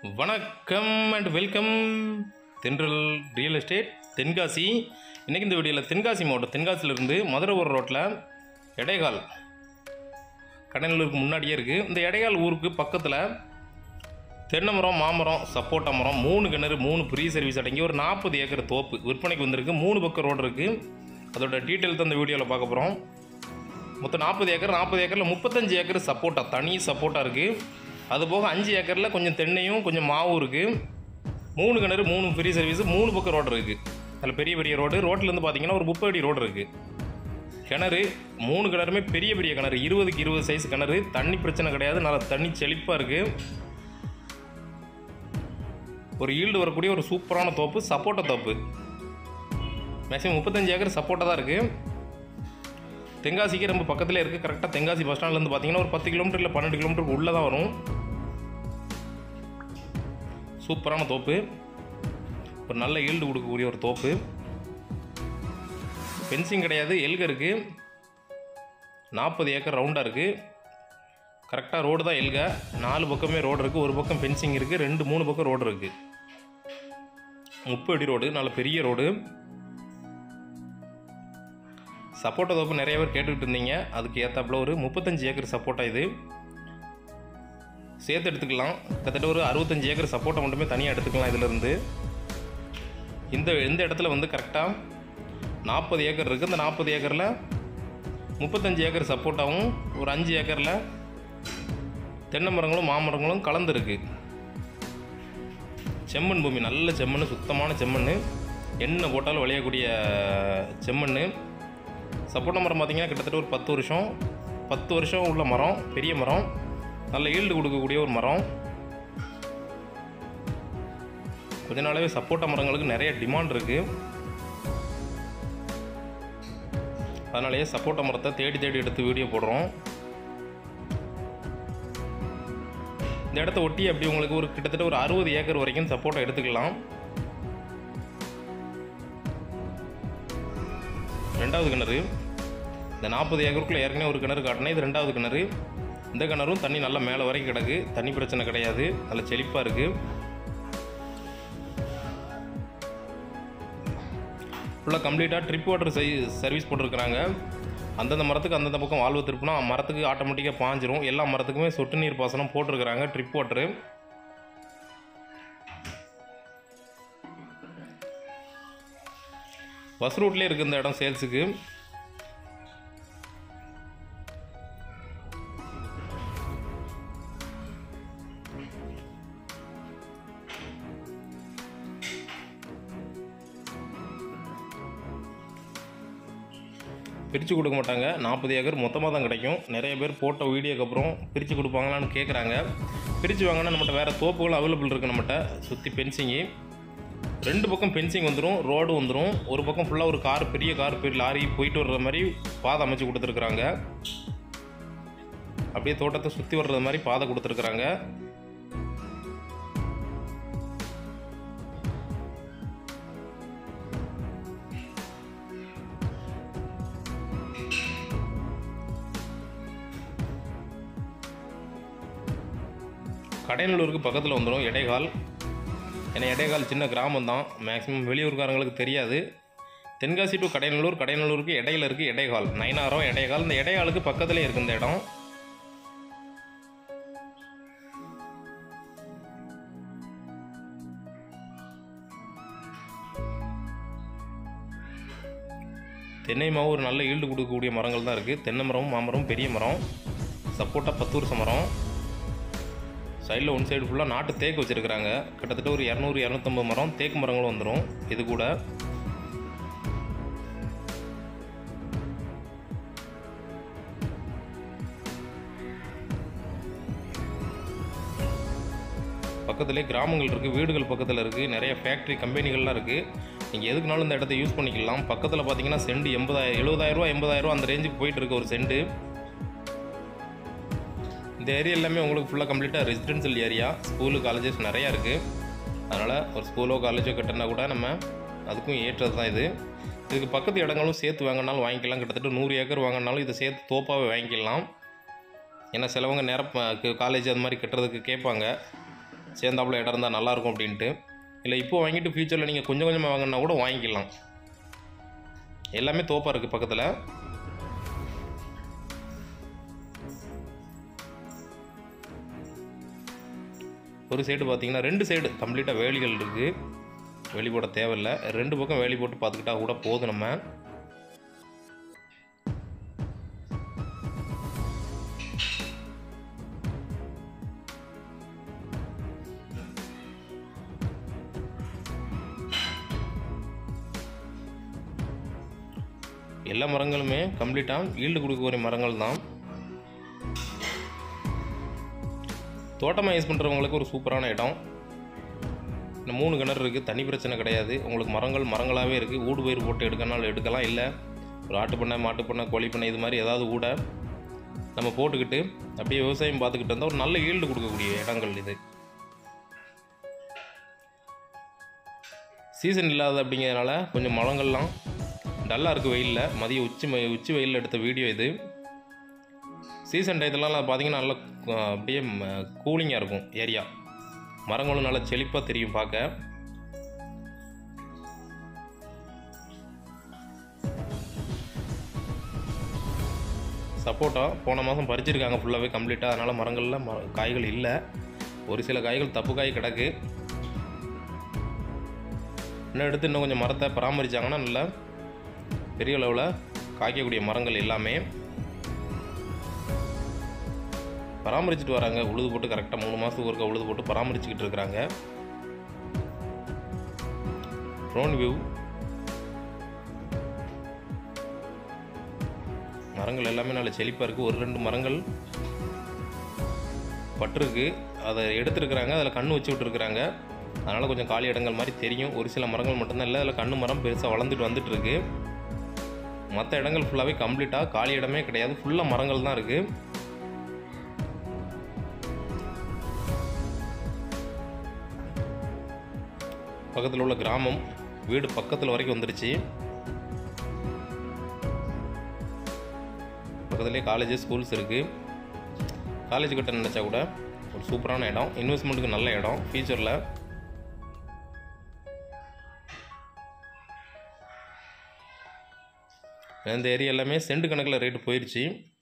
வணக்கம் and welcome Thendral real estate Tenkasi இன்றைக்கி இந்த வீடியோவில் தென்காசி மாவட்டம் தென்காசியிலிருந்து மதுரை ரோட்டில் எடைகால் கடலூருக்கு முன்னாடியே இருக்குது இந்த எடைகால் ஊருக்கு பக்கத்தில் தென்னை மரம் மாமரம் சப்போட்டா மரம் மூணு கிணறு மூணு ஃப்ரீ சர்வீஸ் அடங்கி ஒரு நாற்பது ஏக்கர் தோப்பு விற்பனைக்கு வந்திருக்கு மூணு பக்கம் ரோடு இருக்குது அதோட டீட்டெயில் தான் இந்த வீடியோவில் பார்க்க போகிறோம் மொத்தம் நாற்பது ஏக்கர் நாற்பது ஏக்கரில் முப்பத்தஞ்சு ஏக்கர் சப்போட்டா தனி சப்போட்டா இருக்குது அது போக அஞ்சு ஏக்கரில் கொஞ்சம் தென்னையும் கொஞ்சம் மாவும் இருக்குது மூணு கிணறு மூணு ஃப்ரீ சர்வீஸ் மூணு பக்கம் ரோடு இருக்குது அதில் பெரிய பெரிய ரோடு ரோட்லேருந்து பார்த்தீங்கன்னா ஒரு முப்பது அடி ரோடு இருக்குது கிணறு மூணு கிணறுமே பெரிய பெரிய கிணறு இருபதுக்கு இருபது சைஸ் கிணறு தண்ணி பிரச்சனை கிடையாது நல்லா தண்ணி செழிப்பாக இருக்குது ஒரு ஈல்டு வரக்கூடிய ஒரு சூப்பரான தோப்பு சப்போட்டா தோப்பு மேக்ஸிமம் முப்பத்தஞ்சு ஏக்கர் சப்போட்டா தான் இருக்குது தென்காசிக்கு ரொம்ப பக்கத்தில் இருக்குது கரெக்டாக தென்காசி பஸ் ஸ்டாண்ட்லேருந்து பார்த்தீங்கன்னா ஒரு பத்து கிலோமீட்டர் இல்லை பன்னெண்டு கிலோமீட்டருக்கு உள்ளே தான் வரும் சூப்பரான தோப்பு ஒரு நல்ல ஈல்டு கொடுக்கக்கூடிய ஒரு தோப்பு ஃபென்சிங் கிடையாது எல்க இருக்குது நாற்பது ஏக்கர் ரவுண்டாக இருக்குது கரெக்டாக ரோடு தான் எல்க நாலு பக்கமே ரோடு இருக்குது ஒரு பக்கம் ஃபென்சிங் இருக்குது ரெண்டு மூணு பக்கம் ரோடு இருக்குது முப்பது அடி ரோடு நல்ல பெரிய ரோடு சப்போட்டா தோப்பு நிறைய பேர் கேட்டுக்கிட்டு இருந்தீங்க அதுக்கு ஏற்றாப்புல ஒரு முப்பத்தஞ்சு ஏக்கர் சப்போட்டா இது சேர்த்து எடுத்துக்கலாம் கிட்டத்தட்ட ஒரு அறுபத்தஞ்சு ஏக்கர் சப்போட்டா மட்டுமே தனியாக எடுத்துக்கலாம் இதிலிருந்து இந்த இந்த இடத்துல வந்து கரெக்டாக நாற்பது ஏக்கர் இருக்குது இந்த நாற்பது ஏக்கரில் முப்பத்தஞ்சு ஏக்கர் சப்போட்டாவும் ஒரு அஞ்சு ஏக்கரில் தென்னை மரங்களும் மாமரங்களும் கலந்துருக்கு செம்மண் பூமி நல்ல செம்மண் சுத்தமான செம்மண் எண்ணெய் போட்டாலும் விளையக்கூடிய செம்மண் சப்போட்டா மரம் பார்த்தீங்கன்னா கிட்டத்தட்ட ஒரு பத்து வருஷம் பத்து வருஷம் உள்ள மரம் பெரிய மரம் நல்ல ஈல்டு கொடுக்கக்கூடிய ஒரு மரம் கொஞ்ச நாளாவே சப்போட்டா மரங்களுக்கு நிறைய டிமாண்ட் இருக்குது அதனாலேயே சப்போட்டா மரத்தை தேடி தேடி எடுத்து வீடியோ போடுறோம் இந்த இடத்த ஒட்டி அப்படி உங்களுக்கு ஒரு கிட்டத்தட்ட ஒரு அறுபது ஏக்கர் வரைக்கும் சப்போட்டா எடுத்துக்கலாம் ரெண்டாவது கிணறு இந்த நாற்பது ஏக்கருக்குள்ளே ஏற்கனவே ஒரு கிணறு காட்டினேன் இது ரெண்டாவது கிணறு இந்த கிணறும் தண்ணி நல்லா மேலே வரைக்கும் கிடக்கு தண்ணி பிரச்சனை கிடையாது நல்ல செழிப்பாக இருக்குது ஃபுல்லாக கம்ப்ளீட்டாக ட்ரிப் வாட்டர் சை சர்வீஸ் போட்டிருக்கிறாங்க அந்தந்த மரத்துக்கு அந்தந்த பக்கம் வாழ்வு திருப்பினா மரத்துக்கு ஆட்டோமேட்டிக்காக பாஞ்சிரும் எல்லா மரத்துக்குமே சொட்டு நீர் பாசனம் போட்டிருக்கிறாங்க ட்ரிப் வாட்டரு பஸ் ரூட்லேயே இருக்குது இந்த இடம் சேல்ஸுக்கு பிரித்து கொடுக்க மாட்டாங்க நாற்பது ஏக்கர் மொத்தமாக தான் கிடைக்கும் நிறைய பேர் போட்ட வீடியோக்கு அப்புறம் பிரித்து கொடுப்பாங்களான்னு கேட்குறாங்க பிரித்து வாங்கினா நம்மகிட்ட வேறு தோப்புகள் அவைலபிள் இருக்குது நம்மகிட்ட சுற்றி பென்சிங்கு ரெண்டு பக்கம் ஃபென்சிங் வந்துடும் ரோடு வந்துடும் ஒரு பக்கம் ஃபுல்லாக ஒரு கார் பெரிய கார் பெரிய லாரி போயிட்டு வர்ற மாதிரி பாதை அமைச்சு கொடுத்துருக்குறாங்க அப்படியே தோட்டத்தை சுற்றி வர்றது மாதிரி பாதை கொடுத்துருக்குறாங்க கடையநல்லூருக்கு பக்கத்தில் வந்துடும் இடைகால் ஏன்னா இடைக்கால் சின்ன கிராமம் தான் மேக்ஸிமம் வெளியூர்காரங்களுக்கு தெரியாது தென்காசி டு கடையநல்லூர் கடையநல்லூருக்கு இடையில இருக்குது இடைக்கால் நயனாரம் இடைக்கால் இந்த இடைக்காலுக்கு பக்கத்துலேயே இருக்குது இந்த இடம் தென்னை மாவு ஒரு நல்ல ஈல்டு கொடுக்கக்கூடிய மரங்கள் தான் இருக்குது தென்னை மரமும் மாமரம் பெரிய மரம் சப்போட்டா பத்து வருஷம் மரம் சைடில் ஒன் சைடு ஃபுல்லாக நாட்டு தேக்கு வச்சுருக்குறாங்க கிட்டத்தட்ட ஒரு இரநூறு இரநூத்தம்பது மரம் தேக்கு மரங்களும் வந்துடும் இது கூட பக்கத்துலேயே கிராமங்கள் இருக்குது வீடுகள் பக்கத்தில் இருக்குது நிறைய ஃபேக்ட்ரி கம்பெனிகள்லாம் இருக்குது நீங்கள் எதுக்குனாலும் இந்த இடத்த யூஸ் பண்ணிக்கலாம் பக்கத்தில் பார்த்தீங்கன்னா செண்டு எண்பதாயிரம் எழுபதாயிரரூவா எண்பதாயிரரூவா அந்த ரேஞ்சுக்கு போயிட்டு இருக்கு ஒரு செண்டு இந்த ஏரியா எல்லாமே உங்களுக்கு ஃபுல்லாக கம்ப்ளீட்டாக ரெசிடென்ஷியல் ஏரியா ஸ்கூலு காலேஜஸ் நிறையா இருக்குது அதனால் ஒரு ஸ்கூலோ காலேஜோ கட்டினா கூட நம்ம அதுக்கும் ஏற்றது தான் இது இதுக்கு பக்கத்து இடங்களும் சேர்த்து வாங்கினாலும் வாங்கிக்கலாம் கிட்டத்தட்ட நூறு ஏக்கர் வாங்கினாலும் இதை சேர்த்து தோப்பாகவே வாங்கிக்கலாம் ஏன்னா சிலவங்க நேரம் காலேஜ் அது மாதிரி கட்டுறதுக்கு கேட்பாங்க சேர்ந்தாப்புல இடம் இருந்தால் நல்லாயிருக்கும் அப்படின்ட்டு இல்லை இப்போ வாங்கிட்டு ஃப்யூச்சரில் நீங்கள் கொஞ்சம் கொஞ்சமாக வாங்கினா கூட வாங்கிக்கலாம் எல்லாமே தோப்பாக இருக்குது பக்கத்தில் ஒரு சைடு பார்த்தீங்கன்னா ரெண்டு சைடு கம்ப்ளீட்டாக வேலிகள் இருக்குது வேலி போட தேவையில்லை ரெண்டு பக்கம் வேலி போட்டு பார்த்துக்கிட்டா கூட போதும் நம்ம எல்லா மரங்களுமே கம்ப்ளீட்டாக ஈல்டு கொடுக்கக்கூடிய மரங்கள் தான் தோட்டமாக யூஸ் பண்ணுறவங்களுக்கு ஒரு சூப்பரான இடம் இந்த மூணு கிணறு இருக்குது தண்ணி பிரச்சனை கிடையாது உங்களுக்கு மரங்கள் மரங்களாகவே இருக்குது ஊடு பயிர் போட்டு எடுக்கனாலும் எடுக்கலாம் இல்லை ஒரு ஆட்டு பண்ணை மாட்டு பண்ணை கோழி பண்ணை இது மாதிரி ஏதாவது ஊட நம்ம போட்டுக்கிட்டு அப்படியே விவசாயம் பார்த்துக்கிட்டு இருந்தால் ஒரு நல்ல ஈல்டு கொடுக்கக்கூடிய இடங்கள் இது சீசன் இல்லாத அப்படிங்கிறதுனால கொஞ்சம் மரங்கள்லாம் டல்லாக இருக்குது வெயிலில் மதியம் உச்சி ம- உச்சி வெயிலில் எடுத்த வீடியோ இது சீசன் டயத்துலலாம் பார்த்தீங்கன்னா நல்லா அஹ், அப்படியே கூலிங்காக இருக்கும் ஏரியா மரங்களும் நல்லா செழிப்பாக தெரியும் பார்க்க சப்போட்டா போன மாதம் பறிச்சிருக்காங்க ஃபுல்லாகவே கம்ப்ளீட்டாக அதனால் மரங்களில் ம காய்கள் இல்லை ஒரு சில காய்கள் தப்பு காய் கிடக்கு இன்னும் எடுத்து இன்னும் கொஞ்சம் மரத்தை பராமரித்தாங்கன்னா நல்லா பெரிய அளவில் காய்க்கக்கூடிய மரங்கள் எல்லாமே பராமரிச்சுட்டு வராங்க உழுது போட்டு கரெக்டாக மூணு மாதத்துக்கு ஒருக்க உழுது போட்டு பராமரிச்சுக்கிட்டு இருக்கிறாங்க ட்ரோன் வியூ மரங்கள் எல்லாமே நல்ல செழிப்பாக இருக்குது ஒரு ரெண்டு மரங்கள் பட்டிருக்கு அதை எடுத்துருக்குறாங்க அதில் கண்ணு வச்சு விட்டுருக்குறாங்க அதனால் கொஞ்சம் காலி இடங்கள் மாதிரி தெரியும் ஒரு சில மரங்கள் மட்டும்தான் இல்லை அதில் கண்ணு மரம் பெருசாக வளர்ந்துட்டு வந்துட்டு இருக்கு மற்ற இடங்கள் ஃபுல்லாகவே கம்ப்ளீட்டாக காலி இடமே கிடையாது ஃபுல்லாக மரங்கள் தான் இருக்குது பக்கத்தில் உள்ள கிராமம் வீடு பக்கத்தில் வரைக்கும் வந்துருச்சு பக்கத்துலேயே காலேஜ் ஸ்கூல்ஸ் இருக்குது காலேஜ் கிட்ட நினச்சா கூட ஒரு சூப்பரான இடம் இன்வெஸ்ட்மெண்ட்டுக்கு நல்ல இடம் ஃபியூச்சரில் இந்த ஏரியா எல்லாமே சென்ட் கணக்கில் ரேட்டு போயிடுச்சு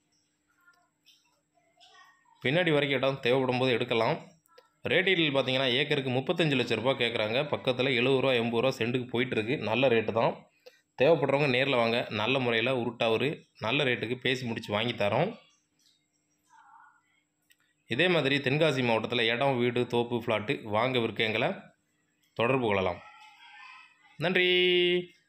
பின்னாடி வரைக்கும் இடம் தேவைப்படும் போது எடுக்கலாம் ரேட்டில் பார்த்தீங்கன்னா ஏக்கருக்கு முப்பத்தஞ்சு லட்ச ரூபாய் கேட்குறாங்க பக்கத்தில் எழுபது ரூபா எண்பது ரூபா சென்ட்டுக்கு போயிட்டுருக்கு நல்ல ரேட்டு தான் தேவைப்படுறவங்க நேரில் வாங்க நல்ல முறையில் உருட்டாவூர் நல்ல ரேட்டுக்கு பேசி முடித்து வாங்கி தரோம் இதே மாதிரி தென்காசி மாவட்டத்தில் இடம் வீடு தோப்பு ஃப்ளாட்டு வாங்க விற்க எங்களை தொடர்பு கொள்ளலாம் நன்றி